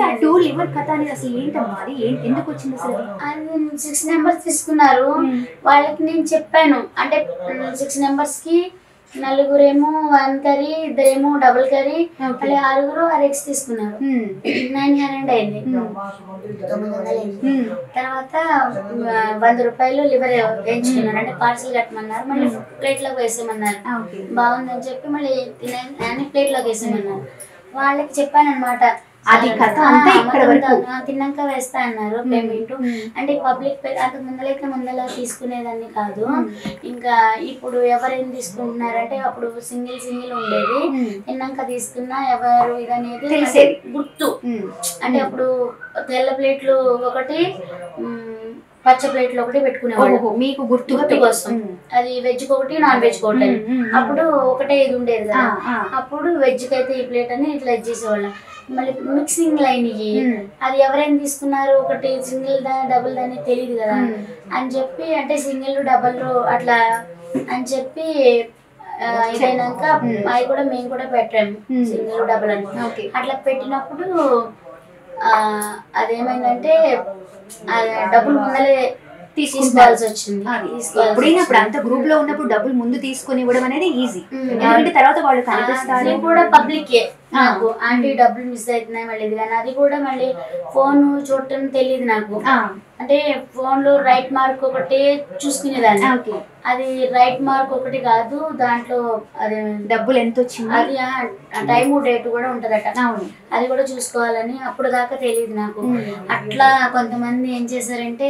ఆ two liver కథ అనేది అసలు ఏంటమ్మా అది ఏం- ఎందుకు వచ్చింది అసలు అది? అది సిక్స్ నెంబర్స్ తీసుకున్నారు వాళ్ళకి నేను చెప్పాను అంటే సిక్స్ నెంబర్స్ కి నలుగురేమో వన్ కర్రీ ఇద్దరేమో డబుల్ కర్రీ మళ్ళీ ఆరుగురు ఆర్ఎక్స్ తీసుకున్నారు మ్మ్. నైన్ హండ్రెడ్ అయింది తొమ్మిది వందలు అయింది తర్వాత ఆ, వంద రూపాయలు లివర్ వేయించుకున్నారు అంటే పార్సల్ కట్టమన్నారు మళ్ళీ ప్లేట్ లోకి వేసేయమన్నారు ఆ, ఓకే బాగుందని చెప్పి మళ్ళీ తినే అని ప్లేట్ లోకి వేసేయమన్నారు వాళ్ళకి చెప్పాను అనమాట అది కథ అంతా ఇక్కడ వరకు. తిన్నాక వేస్తా అన్నారు పేమెంట్ అంటే పబ్లిక్ అంత ముందలైతే ముందల తీసుకునేదాన్ని కాదు ఇంకా ఇప్పుడు ఎవరేం తీసుకుంటున్నారంటే అప్పుడు సింగిల్ సింగిల్ ఉండేది తిన్నాక తీసుకున్నా ఎవరు ఇదనేది తెలిసేది. అంటే గుర్తు మ్మ్. అంటే అప్పుడు తెల్ల ప్లేట్లు ఒకటి మ్, పచ్చ ప్లేట్లు ఒకటి పెట్టుకునేవాళ్ళు ఓహో మీకు గుర్తుగా గుర్తు కోసం మ్మ్. అది వెజ్ ఒకటి నాన్ వెజ్ ఒకటి అని. మ్మ్, మ్మ్. అప్పుడు ఒకటే ఇది ఉండేది ఆ, కదా ఆ. అప్పుడు వెజ్ కి అయితే ఈ ప్లేట్ అని ఇట్లా ఇది చేసేవాళ్ళం మళ్ళీ మిక్సింగ్ లైన్ ఇవి మ్మ్. అది ఎవరైనా తీసుకున్నారు ఒకటి సింగిల్ దా డబుల్ దాని తెలియదు కదా మ్మ్. అని చెప్పి అంటే సింగిల్ డబుల్ అట్లా అని చెప్పి ఆ, ఇదైనాక మ్మ్. అవి కూడా మేము కూడా పెట్టాము మ్మ్. సింగిల్ డబుల్ అని ఓకే అట్లా పెట్టినప్పుడు ఆ, అదేమైందంటే ఆ డబ్బులు ముందలే తీసుకోవాల్సి వచ్చింది అది తీసుకోవాల్సి ఎప్పుడైనా అప్పుడు వచ్చింది. అంత గ్రూప్ లో ఉన్నప్పుడు డబ్బులు ముందు తీసుకొని ఇవ్వడం అనేది ఈజీ మ్మ్. ఎందుకంటే తర్వాత వాళ్ళు కనిపిస్తారు అది కూడా పబ్లికే నాకు ఆంటీ డబ్బులు మిస్ అవుతున్నాయి మళ్ళీ ఇది కానీ అది కూడా మళ్ళీ ఫోన్ చూడటం తెలియదు నాకు ఆ, అంటే ఫోన్ లో రైట్ మార్క్ ఒకటి చూసుకునేదాన్ని ఓకే అది రైట్ మార్క్ ఒకటి కాదు దాంట్లో అది డబ్బులు ఎంత వచ్చింది అది టైము డేట్ కూడా ఉంటదట అవును అది కూడా చూసుకోవాలని అప్పుడు దాకా తెలియదు నాకు మ్మ్. అట్లా కొంతమంది ఏం చేశారంటే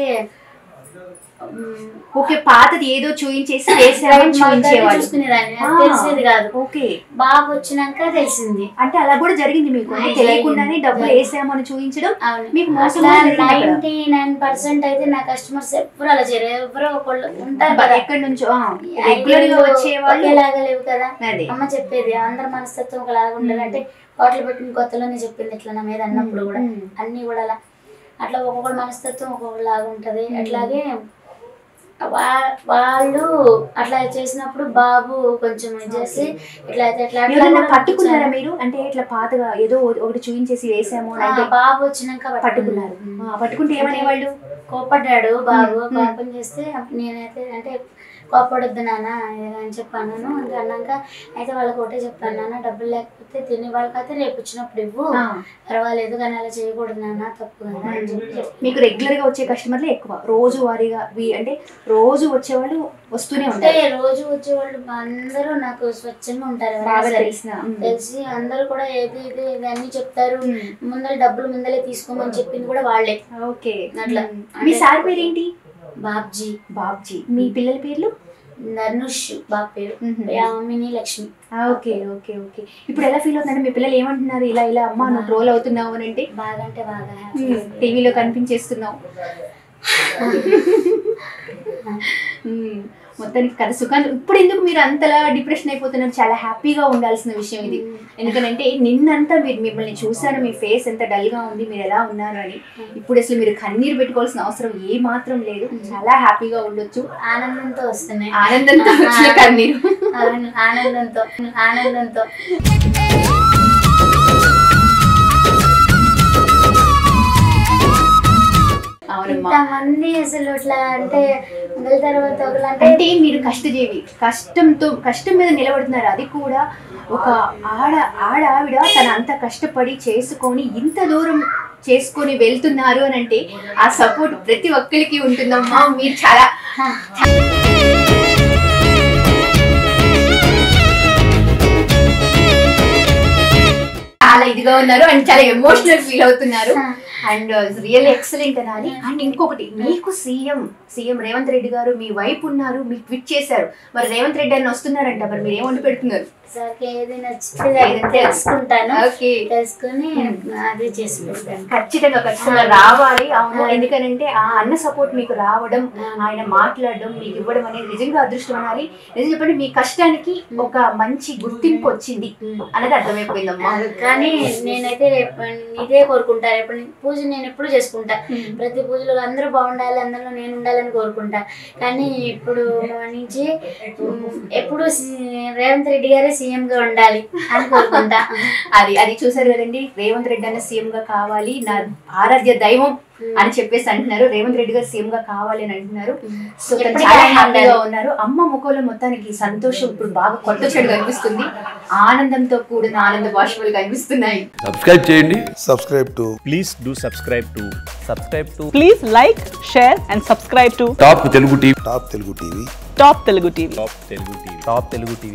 మ్, ఓకే పాతది ఏదో చూయించేసి వేసామని రైట్ మార్క్ అది చూయించేవాళ్ళు చూసుకునేదాన్ని అది ఆ. తెలిసేది కాదు ఓకే బాబు వచ్చినాక తెలిసింది అంటే అలా కూడా జరిగింది మీకు అంటే ఆ, తెలియకుండానే జరిగింది. డబ్బులు జరిగింది. వేసామని చూపించడం అవును మీకు మోసం అట్లా కూడా జరిగింది అక్కడ. నైన్టీ నైన్ పర్సెంట్ అయితే నా కస్టమర్స్ ఎప్పుడు అలా చేయరు ఎవరో ఒకళ్ళు ఉంటారు కదా ఎక్కడి నుంచో రెగ్యులర్ గా వచ్చే వాళ్ళు ఒకేలాగా లేవు కదా అదే అమ్మ చెప్పేది అందరి మనస్తత్వం ఒకలాగా ఉండదు అంటే హోటల్ పెట్టిన కొత్తలోనే చెప్పింది ఇట్లా నా మీద అన్నప్పుడు కూడా మ్మ్. అన్ని కూడా అలా అట్లా ఒక్కొక్కటి మనస్తత్వం ఒక్కొక్కలాగా ఉంటది అట్లాగే వా- వాళ్ళు అట్లా చేసినప్పుడు బాబు కొంచెం ఇది చేసి ఇట్లా అయితే ఇట్లా అట్లా ఎవరన్నా కూడా పట్టుకున్నారా మీరు అంటే ఇట్లా పాతగా ఏదో ఒకటి చూయించేసి వేసాము అని ఆ, అంటే బాబు వచ్చినాక పట్టుకున్నారు మ్మ్. ఆ, పట్టుకుంటే ఏమనేవాళ్ళు కోపడ్డాడు బాబు మ్మ్. కోపం చేస్తే అప్పుడు నేనైతే అంటే కోపడొద్దు నాన్న ఇది అని చెప్పాను ఇంకా అన్నాక అయితే వాళ్ళకి ఒకటే చెప్పాను నాన్న డబ్బులు లేకపోతే తిని వాళ్ళకైతే రేపు వచ్చినప్పుడు ఇవ్వు ఆ, పర్వాలేదు కానీ అలా చేయకూడదు నాన్న తప్పు కదా అని చెప్పి చెప్పాను. మీకు రెగ్యులర్ గా వచ్చే కస్టమర్లు ఎక్కువ రోజు వారీగా వీ- అంటే రోజు వచ్చేవాళ్ళు వస్తూనే అంటే ఉంటారు రోజు వచ్చే వాళ్ళు అందరూ నాకు స్వచ్ఛంగా ఉంటారు ఎవరైనా బాగా సరే. తెలిసిన మ్మ్. తెలిసి అందరూ కూడా ఏది ఇది ఇది అన్ని చెప్తారు మ్మ్. ముందర డబ్బులు ముందలే తీసుకోమని చెప్పింది కూడా వాళ్ళే ఓకే అట్లా. మ్మ్. మీ సార్ పేరు ఏంటి బాబ్జీ బాబ్జీ మీ పిల్లల పేర్లు ధనుష్ బాబు పేరు మ్మ్. Yamini Lakshmi okay okay okay ఇప్పుడు ఎలా ఫీల్ అవుతుందంటే మీ పిల్లలు ఏమంటున్నారు ఇలా ఇలా అమ్మ నువ్వు ట్రోల్ అవుతున్నావు అని అంటే బాగా అంటే బాగా హ్యాపీ టీవీలో కనిపించేస్తున్నావు మ్మ్. మొత్తానికి కథ సుఖాన్ని ఇప్పుడు ఎందుకు మీరు అంతలా డిప్రెషన్ అయిపోతున్నారు చాలా హ్యాపీగా ఉండాల్సిన విషయం ఇది ఎందుకంటే నిన్నంతా మీరు మిమ్మల్ని చూసాను మీ ఫేస్ ఎంత డల్ గా ఉంది మీరు ఎలా ఉన్నారు అని ఇప్పుడు అసలు మీరు కన్నీరు పెట్టుకోవాల్సిన అవసరం ఏ మాత్రం లేదు చాలా హ్యాపీగా ఉండొచ్చు ఆనందంతో వస్తున్నాయి ఆనందంతో వచ్చిన కన్నీరు అవును, ఆనందంతో ఆనందంతో అవునమ్మా ఇంతమంది అసలు ఇట్లా అంటే మొదల తర్వాత ఒకలా అంటే అంటే మీరు కష్టజీవి కష్టంతో కష్టం మీద నిలబడుతున్నారు అది కూడా ఒక ఆడ ఆడ ఆవిడ తన అంత కష్టపడి చేసుకొని ఇంత దూరం చేసుకొని వెళ్తున్నారు అని అంటే ఆ సపోర్ట్ ప్రతి ఒక్కరికి ఉంటుందమ్మా మీరు చాలా చాలా ఇదిగా ఉన్నారు అండ్ చాలా ఎమోషనల్ ఫీల్ అవుతున్నారు అండ్ రియల్ ఎక్సలెంట్ అనాలి అండ్ ఇంకొకటి మీకు సీఎం సీఎం రేవంత్ రెడ్డి గారు మీ వైపు ఉన్నారు మీరు ట్విట్ చేశారు మరి రేవంత్ రెడ్డి అని వస్తున్నారంట మరి మీరు ఏమండి పెడుతున్నారు సార్కి ఏది నచ్చితే అది తెలుసుకుంటాను ఓకే తెలుసుకుని అది చేసి పెడతాను ఖచ్చితంగా ఖచ్చితంగా రావాలి అవును ఎందుకనంటే ఆ అన్న సపోర్ట్ మీకు రావడం ఆయన మాట్లాడడం మీకు ఇవ్వడం అనేది నిజంగా అదృష్టం అనాలి నిజం చెప్పండి మీ కష్టానికి ఒక మంచి గుర్తింపు వచ్చింది అనేది అర్థమైపోయిందమ్మా కానీ నేనైతే రేపు ఇదే కోరుకుంటా రేపు నీ- పూజ నేను ఎప్పుడు చేసుకుంటా ప్రతి పూజలో అందరూ బాగుండాలి అందరిలో నేను ఉండాలని కోరుకుంటా కానీ ఇప్పుడు నుంచి ఉమ్, ఎప్పుడు సి- నేను రేవంత్ రెడ్డి గారే సీఎం గా ఉండాలి అని కోరుకుంటా అది అది చూసారు కదండి రేవంత్ రెడ్డి అన్న సీఎం గా కావాలి నా ఆరాధ్య దైవం అని చెప్పేసి అంటున్నారు రేవంత్ రెడ్డి గారు సీఎం గా కావాలి అని అంటున్నారు సో తను ఎప్పటికీ చాలా ఆయన హ్యాపీగా ఉండాలి. ఉన్నారు అమ్మ ముఖంలో మొత్తానికి సంతోషం ఇప్పుడు బాగా కొత్త చెడు కనిపిస్తుంది ఆనందంతో కూడిన ఆనంద బాష్పాలు కనిపిస్తున్నాయి సబ్స్క్రైబ్ చేయండి subscribe to please do subscribe to subscribe to Please like, share, and subscribe to Top Telugu TV Top Telugu TV. Top Telugu TV. top telugu tv top telugu tv